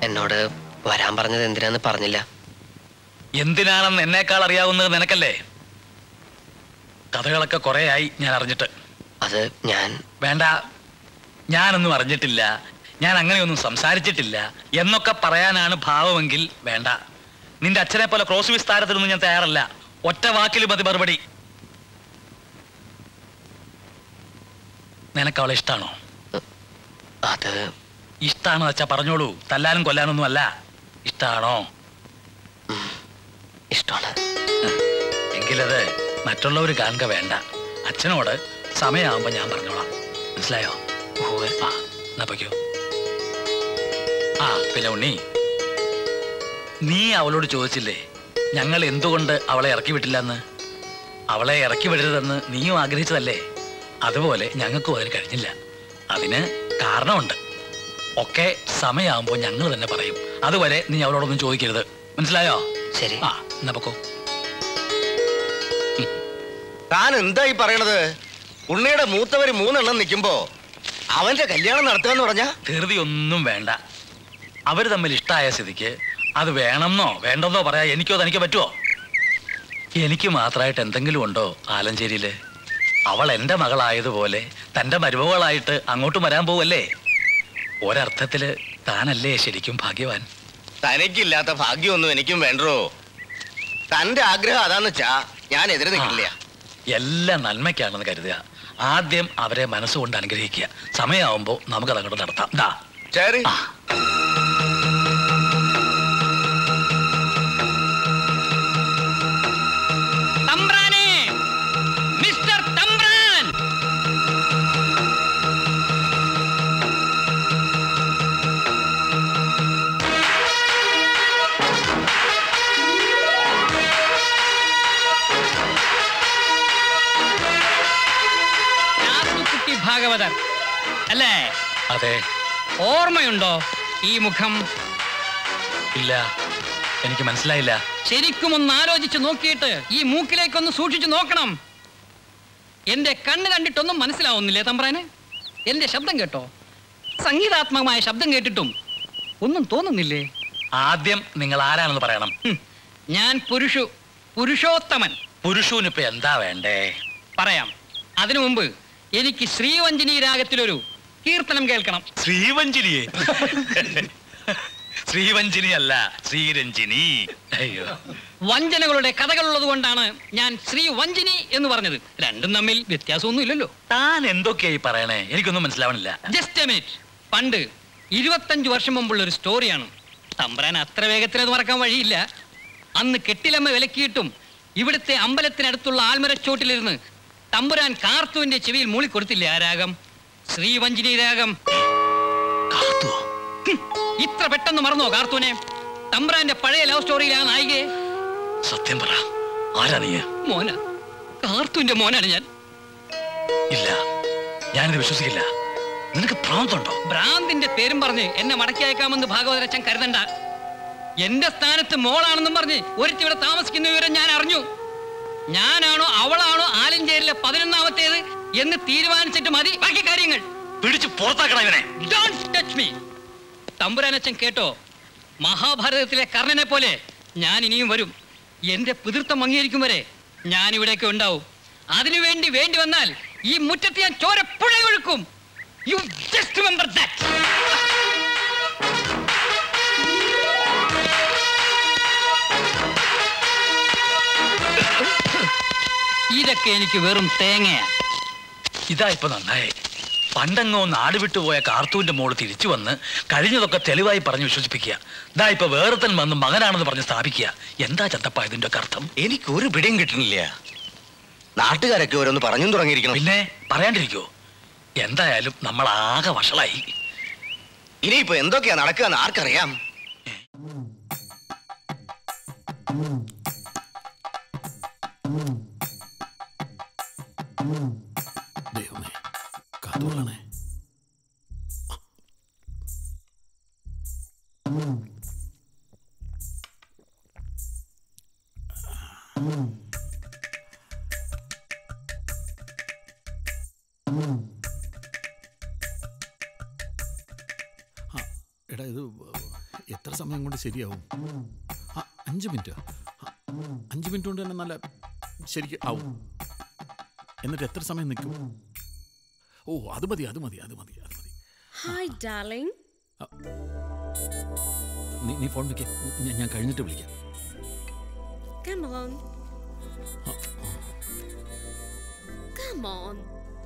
എന്നോട് വരാൻ പറഞ്ഞത് എന്തിനാന്ന് പറഞ്ഞില്ല എന്തിനാണെന്ന് എന്നേക്കാൾ അറിയാവുന്നത് നിനക്കല്ലേ കഥകളൊക്കെ കുറേയായി ഞാൻ അറിഞ്ഞിട്ട് അത് ഞാൻ വേണ്ട ഞാനൊന്നും അറിഞ്ഞിട്ടില്ല ഞാൻ അങ്ങനെയൊന്നും സംസാരിച്ചിട്ടില്ല എന്നൊക്കെ പറയാനാണ് ഭാവമെങ്കിൽ വേണ്ട നിന്റെ അച്ഛനെ പോലെ ക്രോസ് വിസ്താരത്തിനൊന്നും ഞാൻ തയ്യാറല്ല ഒറ്റ വാക്കിൽ മതി മറുപടി നിനക്ക് അവളെ ഇഷ്ടാണോ അത് ഇഷ്ടാണോ വെച്ചാ പറഞ്ഞോളൂ തല്ലാനും കൊല്ലാനൊന്നും അല്ല ഇഷ്ടാണോ ഇഷ്ടമാണ് എങ്കിലത് മറ്റുള്ളവർ കാണുക വേണ്ട അച്ഛനോട് സമയമാകുമ്പോ ഞാൻ പറഞ്ഞോളാം മനസ്സിലായോ ഉവ്വ്. ആ എന്നാ പൊയ്ക്കോ ആ പിന്നെ ഉണ്ണി നീ അവളോട് ചോദിച്ചില്ലേ ഞങ്ങൾ എന്തുകൊണ്ട് അവളെ ഇറക്കി വിട്ടില്ലെന്ന് അവളെ ഇറക്കി വിടരുതെന്ന് നീയും ആഗ്രഹിച്ചതല്ലേ അതുപോലെ ഞങ്ങൾക്കും അതിന് കഴിഞ്ഞില്ല അതിന് കാരണമുണ്ട് ഒക്കെ സമയമാകുമ്പോൾ ഞങ്ങൾ തന്നെ പറയും അതുവരെ നീ അവളോടൊന്നും ചോദിക്കരുത് മനസ്സിലായോ ശരി ആ എന്നാ പൊക്കോ താൻ എന്താ ഈ പറയണത് ഉണ്ണിയുടെ മൂത്തവര് മൂന്നെണ്ണം നിൽക്കുമ്പോ അവന്റെ കല്യാണം നടത്തുകയെന്ന് പറഞ്ഞാ ധൃതി ഒന്നും വേണ്ട അവർ തമ്മിൽ ഇഷ്ടമായ സ്ഥിതിക്ക് അത് വേണമെന്നോ വേണ്ടെന്നോ പറയാ എനിക്കോ തനിക്കോ പറ്റുമോ എനിക്ക് മാത്രമായിട്ട് എന്തെങ്കിലും ഉണ്ടോ ആലഞ്ചേരിയില് അവൾ എൻ്റെ മകളായതുപോലെ തൻ്റെ മരുമകളായിട്ട് അങ്ങോട്ടും വരാൻ പോവല്ലേ ഒരർത്ഥത്തില് താനല്ലേ ശരിക്കും ഭാഗ്യവാൻ തനിക്കില്ലാത്ത ഭാഗ്യമൊന്നും എനിക്കും വേണ്ടോ തന്റെ ആഗ്രഹം അതാന്ന് വെച്ചാ ഞാൻ എതിരെ നിൽക്കില്ല എല്ലാം നന്മയ്ക്കാണെന്ന് കരുതുക ആദ്യം അവരെ മനസ്സുകൊണ്ട് അനുഗ്രഹിക്കുക സമയമാവുമ്പോൾ നമുക്കത് അങ്ങോട്ട് നടത്താം ദാ ശരി ആ തമ്പ്രാനെ മിസ്റ്റർ തമ്പ്രാൻ ചാത്തുക്കുട്ടി ഭാഗവതർ അല്ലേ അതെ ഓർമ്മയുണ്ടോ ഈ മുഖം ഇല്ല എനിക്ക് മനസ്സിലായില്ല ശരിക്കും ഒന്ന് ആലോചിച്ച് നോക്കിയിട്ട് ഈ മൂക്കിലേക്കൊന്ന് സൂക്ഷിച്ചു നോക്കണം എന്റെ കണ്ണ് കണ്ടിട്ടൊന്നും മനസ്സിലാവുന്നില്ലേ തമ്പ്രാന് എന്റെ ശബ്ദം കേട്ടോ സംഗീതാത്മകമായ ശബ്ദം കേട്ടിട്ടും ഒന്നും തോന്നുന്നില്ലേ ആദ്യം നിങ്ങൾ ആരാണെന്ന് പറയണം ഹും, ഞാൻ പുരുഷു പുരുഷോത്തമൻ പുരുഷൂന് ഇപ്പൊ എന്താ വേണ്ടേ പറയാം അതിനു മുമ്പ് എനിക്ക് ശ്രീവഞ്ചിനി രാഗത്തിലൊരു കീർത്തനം കേൾക്കണം ശ്രീവഞ്ചിനിയെ ശ്രീവഞ്ചിനി അല്ല ശ്രീരഞ്ജിനി അയ്യോ വഞ്ചനകളുടെ കഥകളുള്ളത് കൊണ്ടാണ് ഞാൻ ശ്രീവഞ്ചിനി എന്ന് പറഞ്ഞത് രണ്ടും തമ്മിൽ വ്യത്യാസമൊന്നുമില്ലല്ലോ താൻ എന്തൊക്കെയായി പറയണേ എനിക്കൊന്നും മനസ്സിലാവണില്ല ജസ്റ്റ് എ മിനിറ്റ് പണ്ട് ഇരുപത്തഞ്ച് വർഷം മുമ്പുള്ള ഒരു സ്റ്റോറിയാണ് തമ്പ്രാൻ അത്ര വേഗത്തിൽ അത് മറക്കാൻ വഴിയില്ല അന്ന് കെട്ടിലമ്മ വിലക്കിയിട്ടും ഇവിടുത്തെ അമ്പലത്തിനടുത്തുള്ള ആൽമരച്ചോട്ടിലിരുന്ന് തമ്പുരാൻ കാർത്തുവിന്റെ ചെവിയിൽ മൂളിക്കൊടുത്തില്ലേ ആ രാഗം ശ്രീവഞ്ചിനി രാഗം കാത്തുവോ ഹും, ഇത്ര പെട്ടെന്ന് മറന്നോ കാർത്തൂനെ തമ്പ്രാന്റെ പഴയ ലവ് സ്റ്റോറിയിലാണ് നായികയെ സത്യം പറ ആരാ നീ മോന കാർത്തുവിന്റെ മോനാണ് ഞാൻ ഇല്ല ഞാനിത് വിശ്വസിക്കില്ല നിനക്ക് ഭ്രാന്തുണ്ടോ ഭ്രാന്തിന്റെ പേരും പറഞ്ഞ് എന്നെ മടക്കി അയക്കാമെന്ന് ഭാഗവതരച്ചൻ കരുതണ്ട എന്റെ സ്ഥാനത്ത് മോളാണെന്നും പറഞ്ഞ് ഒരുത്തി ഇവിടെ താമസിക്കുന്ന വിവരം ഞാൻ അറിഞ്ഞു ഞാനാണോ അവളാണോ ആലഞ്ചേരിലെ പതിനൊന്നാമത്തേത് എന്ന് തീരുമാനിച്ചിട്ട് മതി ബാക്കി കാര്യങ്ങൾ പിടിച്ച് പുറത്താക്കണ ഇവനെ ഡോണ്ട് ടച്ച് മീ തമ്പുരാനച്ചൻ കേട്ടോ മഹാഭാരതത്തിലെ കർണനെ പോലെ ഞാൻ ഇനിയും വരും എന്റെ പിതൃത്വം അംഗീകരിക്കും വരെ ഞാൻ ഇവിടേക്ക് ഉണ്ടാവും അതിനുവേണ്ടി വേണ്ടി വന്നാൽ ഈ മുറ്റത്ത് ഞാൻ ചോര പുഴയൊഴുക്കും യു ജസ്റ്റ് റിമെമ്പർ ദാറ്റ് ഇതൊക്കെ എനിക്ക് വെറും തേങ്ങയാ ഇതാ ഇപ്പൊ നന്നായി പണ്ടങ്ങോ നാട് വിട്ടുപോയ കാർത്തൂന്റെ മോള് തിരിച്ചു വന്ന് കഴിഞ്ഞതൊക്കെ തെളിവായി പറഞ്ഞ് വിശ്വസിപ്പിക്കുക ഇതാ ഇപ്പൊ വേറെത്തൻ വന്ന് മകനാണെന്ന് പറഞ്ഞ് സ്ഥാപിക്കുക എന്താ ചത്തപ്പ ഇതിന്റെ ഒക്കെ അർത്ഥം എനിക്ക് ഒരു പിടിയും കിട്ടണില്ല നാട്ടുകാരൊക്കെ ഓരോന്ന് പറഞ്ഞും തുടങ്ങിയിരിക്കണം പിന്നെ പറയാണ്ടിരിക്കോ എന്തായാലും നമ്മൾ ആകെ വഷളായി ഇനിയിപ്പോ എന്തൊക്കെയാ നടക്കുക ആർക്കറിയാം ദൈവമേ കാത്തോളണേ ആ, എടാ ഇത് എത്ര സമയം കൊണ്ട് ശരിയാവും ആ അഞ്ച് മിനിറ്റ് അഞ്ച് മിനിറ്റ് കൊണ്ട് തന്നെ നല്ല ശരിക്കും ആവും എന്നിട്ട് എത്ര സമയം നിൽക്കും ഓ അത് മതി അത് മതി അത് മതി അത് മതി Hi, darling. നീ നീ ഫോൺ വിളിക്കാം ഞാൻ- ഞാൻ കഴിഞ്ഞിട്ട് വിളിക്കാം Come on. Come on.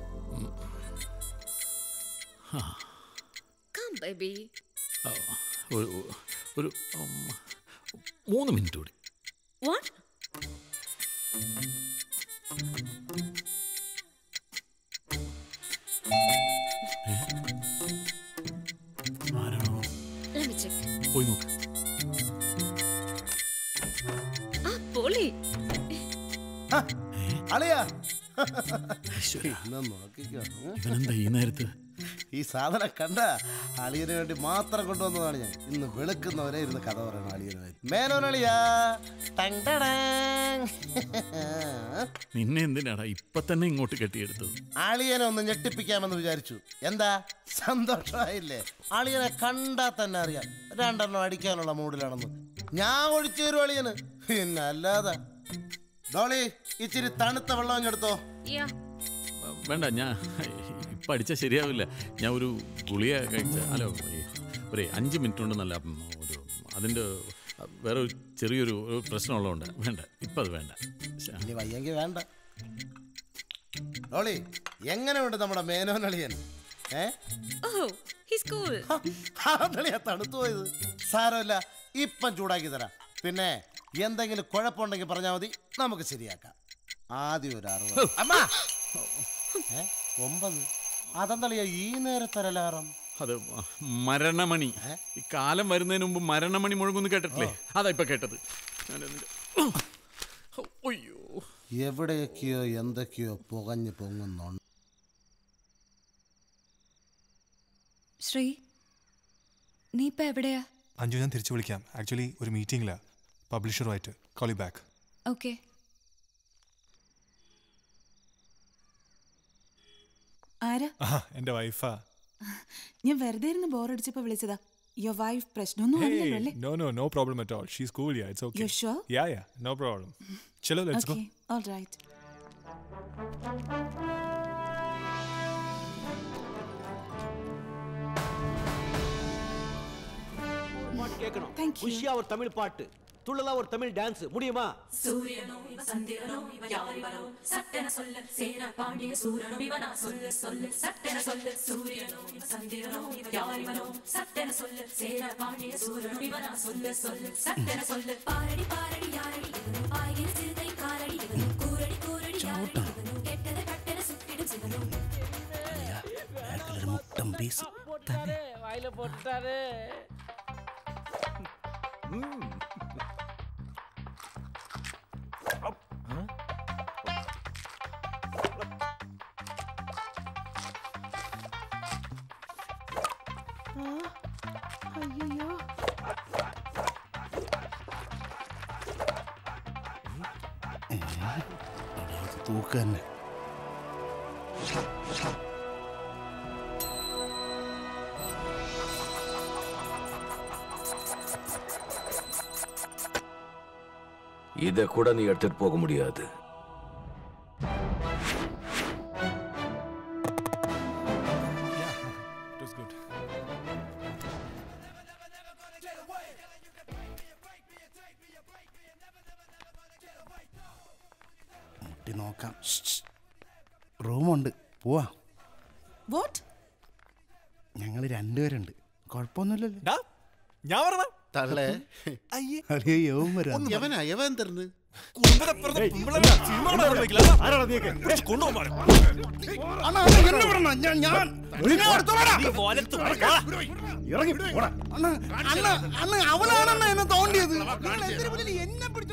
Come, baby. ആ, ഒരു ഒരു ഉം, മൂന്ന് മിനിറ്റ് കൂടി What? ആരാണോ Let me check. പോയി നോക്ക് Ah, Polly. അളിയാ ഈശ്വര എന്നാ നോക്കിക്കോ ഉം. ഇവനെന്താ ഈ നേരത്ത് ഈ സാധനം കണ്ട അളിയന് വേണ്ടി മാത്രം കൊണ്ടുവന്നതാണ് ഞാൻ ഇന്ന് വെളുക്കുന്നവരെ ഇരുന്ന് കഥ പറയണം അളിയന് മേനോനളിയാ ടങ് ടടങ്. നിന്നെ എന്തിനാടാ ഇപ്പൊ തന്നെ ഇങ്ങോട്ട് കെട്ടിയെടുത്തത് അളിയനെ ഒന്ന് ഞെട്ടിപ്പിക്കാമെന്ന് വിചാരിച്ചു എന്താ സന്തോഷമായില്ലേ അളിയനെ കണ്ടാ തന്നെ അറിയാം രണ്ടെണ്ണം അടിക്കാനുള്ള മൂഡിലാണെന്ന് ഞാൻ ഒഴിച്ചു തരും അളിയന് പിന്നെ അല്ലാതെ ഡോളി ഇച്ചിരി തണുത്ത വെള്ളം എടുത്തോ Yeah. വേണ്ട ഞാൻ ഇപ്പം അടിച്ചാൽ ശരിയാവില്ല ഞാൻ ഒരു ഗുളിക കഴിച്ച അല്ല ഈ ഒരു അഞ്ച് മിനിറ്റ് കൊണ്ട് നല്ല ഉം, ഒരു അതിൻ്റെ വേറെ ഒരു ചെറിയൊരു ഒരു പ്രശ്നമുള്ളതുകൊണ്ട് വേണ്ട ഇപ്പം അത് വേണ്ട ശ്ശെ, ഇനി വയ്യെങ്കിൽ വേണ്ട ഡോളി എങ്ങനെയുണ്ട് നമ്മുടെ മേനോനളിയൻ ഏ Oh, he's cool. അതളിയാ തണുത്തു പോയത് സാരമില്ല ഇപ്പം ചൂടാക്കി തരാം പിന്നെ എന്തെങ്കിലും കുഴപ്പമുണ്ടെങ്കിൽ പറഞ്ഞാൽ മതി നമുക്ക് ശരിയാക്കാം ആദ്യം ഒരു അറുപത് അമ്മ ഏ ഒമ്പത് അതെന്തളിയാ ഈ നേരത്തരലാറം അത് മരണമണി ഈ കാലം വരുന്നതിന് മുമ്പ് മരണമണി മുഴങ്ങുന്നു കേട്ടിട്ടില്ലേ അതാ ഇപ്പം കേട്ടത് ഞാനതിൻ്റെ അയ്യോ എവിടെയൊക്കെയോ എന്തൊക്കെയോ പുകഞ്ഞു പൊങ്ങുന്നുണ്ട് ശ്രീ നീ ഇപ്പൊ എവിടെയാ അഞ്ജു ഞാൻ തിരിച്ചു വിളിക്കാം ആക്ച്വലി ഒരു മീറ്റിംഗിലാണ് പബ്ലിഷറുമായിട്ട് കോളി ബാക്ക് ഓക്കെ ആരാ ആ എൻ്റെ വൈഫാ ഞാൻ വെറുതെ ഇരുന്ന് ബോറടിച്ചപ്പോ വിളിച്ചതാ യുവർ വൈഫ് പ്രശ്നമൊന്നും ആവില്ലല്ലോ അല്ലേ no no no problem at all she's cool yeah it's okay You sure? Yeah yeah no problem ചലോ let's go okay all right பாட்டு கேட்கணும் Thank you. குஷியா ஒரு தமிழ் பாட்டு துள்ளலா ஒரு தமிழ் டான்ஸ் முடியுமா വായില പൊട്ടാറ് തൂക്ക് തന്നെ இதை கூட நீ எடுத்துட்டு போக முடியாது ഇറ്റ് വാസ് ഗുഡ് മുട്ടി നോക്കാം റൂമുണ്ട് പോവാ വാട്ട് ഞങ്ങൾ രണ്ടുപേരുണ്ട് കുഴപ്പമൊന്നുമില്ലല്ലോ ഞാൻ പറഞ്ഞ തള്ളേ അയ്യേ അളിയ യവൻ വരാം യവനാ യവൻ തരുന്നു അണ്ണാ, അണ്ണാ, എന്നെ വിടണം. ഞാൻ- ഞാൻ നിന്നെ അടുത്തോളാടാ. അണ്ണാ, അണ്ണാ, അണ്ണാ, അവനാണെണ്ണ എന്നെ തോണ്ടിയത് നിങ്ങൾ എന്തിനു മുന്നിൽ എന്നെ പിടിച്ച്